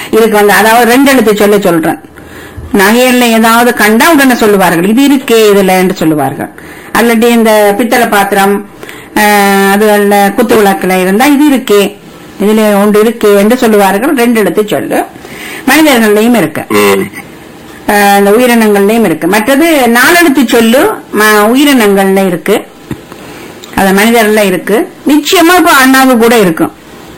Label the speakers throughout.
Speaker 1: இதுக்கு வந்து அதாவது ரெண்டு எழுத்து சொல்ல சொல்றேன் நகையல்ல ஏதாவது கண்டா உடனே சொல்லுவார்கள் இது இருக்கே இதுல என்று சொல்லுவார்கள் அல்லது இந்த பித்தளை பாத்திரம் ஆஹ், அதுகள்ல குத்து விளக்குல இருந்தா இது இருக்கே இதுல ஒன்று இருக்கே என்று சொல்லுவார்கள் ரெண்டு எழுத்து சொல்லு மனிதர்கள்லயும் இருக்கு
Speaker 2: ம்.
Speaker 1: ஆஹ், இந்த உயிரினங்கள்லயும் இருக்கு மற்றது நாலெழுத்து சொல்லு ம- உயிரினங்கள்ல இருக்கு அது மனிதர்ல இருக்கு நிச்சயமா இப்ப அண்ணாவு கூட இருக்கும்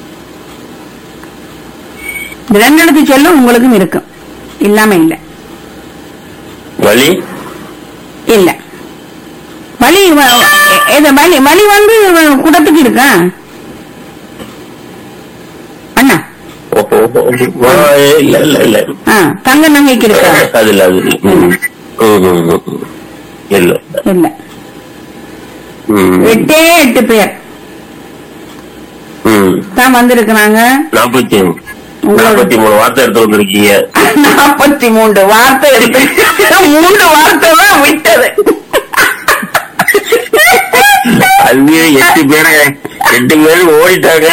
Speaker 1: இந்த ரெண்டு எழுத்து சொல்லு உங்களுக்கும் இருக்கும் இல்லாம இல்ல
Speaker 2: வலி
Speaker 1: இல்ல வலி வ- எ- எது வலி வலி வந்து குடத்துக்கு இருக்கா அண்ணா
Speaker 2: ஓஹோ. ஆ, இல்ல இல்ல இல்ல
Speaker 1: ஆ, தங்க நகைக்கு இருக்கா
Speaker 2: அது இல்ல அது இல்ல ம். ம், ம், ம். இல்ல
Speaker 1: இல்ல
Speaker 2: ம்.
Speaker 1: எட்டே எட்டு பேர்
Speaker 2: ம்.
Speaker 1: தான் வந்திருக்கிறாங்க
Speaker 2: நாற்பத்தி
Speaker 1: உங்களோட-
Speaker 2: நாற்பத்தி மூணு வார்த்தை எடுத்து வந்திருக்கீங்க
Speaker 1: நாற்பத்தி மூன்று வார்த்தை இருக்கு மூன்று வார்த்தை தான் விட்டது
Speaker 2: அதுவே எட்டு பேரை எட்டு பேர் ஓடிட்டாங்க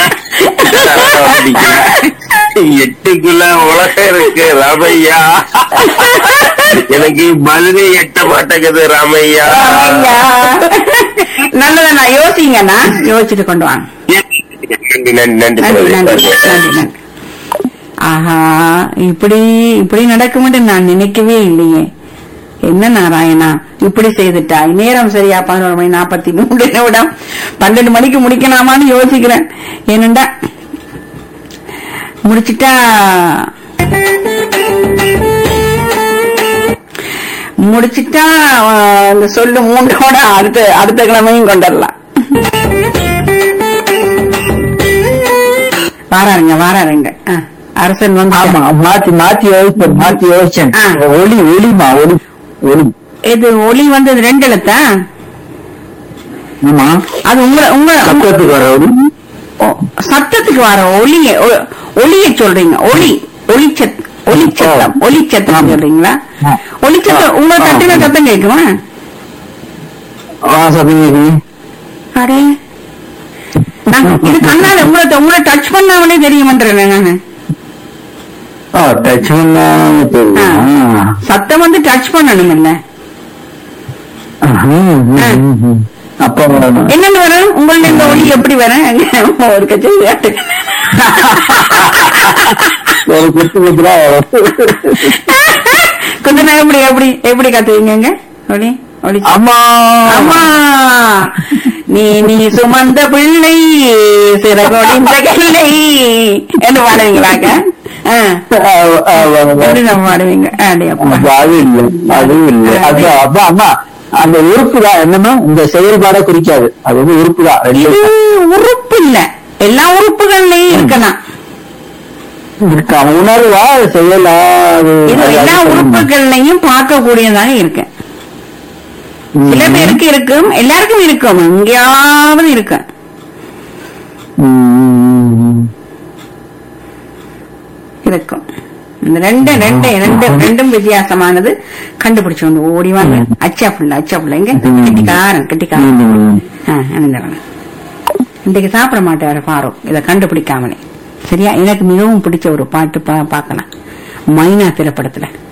Speaker 2: எட்டுக்குள்ள உலகம் இருக்கு ராமையா எனக்கு பதிலே எட்ட மாட்டேங்குது ராமையா
Speaker 1: ஐயா. நல்லதண்ணா யோசிங்கண்ணா யோசிச்சுட்டு கொண்டு வாங்க
Speaker 2: நன்றி நன்றி நன்றி
Speaker 1: நன்றி நன்றி
Speaker 2: நன்றி
Speaker 1: நன்றி நன்றி ஆஹா இப்படி இப்படி நடக்கும்னு நான் நினைக்கவே இல்லையே என்ன நாராயணா இப்படி செய்துட்டாய் நேரம் சரியா பதினோரு மணி நாற்பத்தி மூணு நிமிடம் பன்னெண்டு மணிக்கு முடிக்கலாமான்னு யோசிக்கிறேன் ஏனண்டா முடிச்சிட்டா முடிச்சிட்டா அஹ், இந்த சொல்லு மூன்றோட அடுத்த அடுத்த கிழமையும் கொண்டுடலாம் வாராருங்க வாராருங்க ஆ, அரசன் வந்து
Speaker 3: ஆமா மாத்தி மாத்தி யோசிச்சேன் மாத்தி யோசிச்சேன்
Speaker 1: ஆ.
Speaker 3: ஒளி ஒளிமா ஒளி ஒளி
Speaker 1: இது ஒளி வந்து ரெண்டு எழுத்தா
Speaker 3: ஆமா
Speaker 1: அது உங்க உங்க உங்க-
Speaker 3: சத்தத்துக்கு வர ஒளி
Speaker 1: ஓ, சத்தத்துக்கு வர ஒளிய ஒ- ஒளிய சொல்றீங்க ஒளி ஒளிச்சத் ஒளிச்சத்தம் ஒளிச்சத்தம்
Speaker 3: ஆமா.
Speaker 1: சொல்றீங்களா
Speaker 3: ஆ.
Speaker 1: ஒளிச்சத்தம் உங்க
Speaker 3: ஆ.
Speaker 1: தட்டின சத்தம் கேட்குமா
Speaker 3: ஆ சத்தம் கேக்குது
Speaker 1: அடே நான் இது கண்ணால உங்களை உங்களை டச் பண்ணாமலே தெரியுமன்றேன் நானு
Speaker 3: ஆ டச் பண்ணா தெரியும்
Speaker 1: ஆ.
Speaker 3: ஆ.
Speaker 1: சத்தம் வந்து டச் பண்ணணும் இல்ல
Speaker 3: ம், ம், ம், ம். அப்ப
Speaker 1: என்னன்னு வரும் உங்கள்ட்ட இந்த ஒளி எப்படி வரும் ஒரு கட்சி
Speaker 3: ஒரு குத்து குத்துரா
Speaker 1: கொஞ்ச நேரம் எப்படி எப்படி எப்படி கத்துவீங்க ஒளி ஒளி
Speaker 3: அம்மா
Speaker 1: அம்மா நீ நீ சுமந்த பிள்ளை சிறகொடிந்த கிள்ளை என்று பாடுவீங்களாக்க ஆ.
Speaker 3: ஆ, ஆ, ஆ,
Speaker 1: எப்படி நம்ம பாடுவீங்க அடே அப்பா.
Speaker 3: அப்ப அது இல்ல அது இல்ல அது அப்ப அம்மா அந்த உறுப்பு தான் என்னன்னா இந்த செயல்பாட குறிக்காது அது வந்து உறுப்பு தான்
Speaker 1: இது உறுப்பு இல்ல எல்லா உறுப்புகள்லயும் இருக்கலாம்
Speaker 3: இருக்கா உணர்வா செயலா அது
Speaker 1: இது
Speaker 3: அது
Speaker 1: எல்லா
Speaker 3: அது
Speaker 1: உறுப்புகள்லையும் பார்க்கக்கூடியதாக இருக்கு
Speaker 3: ம்.
Speaker 1: சில பேருக்கு இருக்கும் எல்லாருக்கும் இருக்கும் எங்கேயாவது இருக்கு
Speaker 3: ம்.
Speaker 1: இருக்கும் இந்த ரெண்டு ரெண்டு ரெண்டு ரெண்டும் வித்தியாசமானது கண்டுபிடிச்சு கொண்டு ஓடி வாங்க அச்சா புள்ள அச்சா புள்ள எங்க
Speaker 3: ம்.
Speaker 1: கெட்டிக்காரன் கெட்டிக்காரன்
Speaker 3: ம்.
Speaker 1: ஆ, அனந்தவன். இன்னைக்கு சாப்பிட மாட்டாரு ஃபாரூக் இதை கண்டுபிடிக்காமலே சரியா எனக்கு மிகவும் பிடிச்ச ஒரு பாட்டு பா- பார்க்கலாம் மைனா திரைப்படத்துல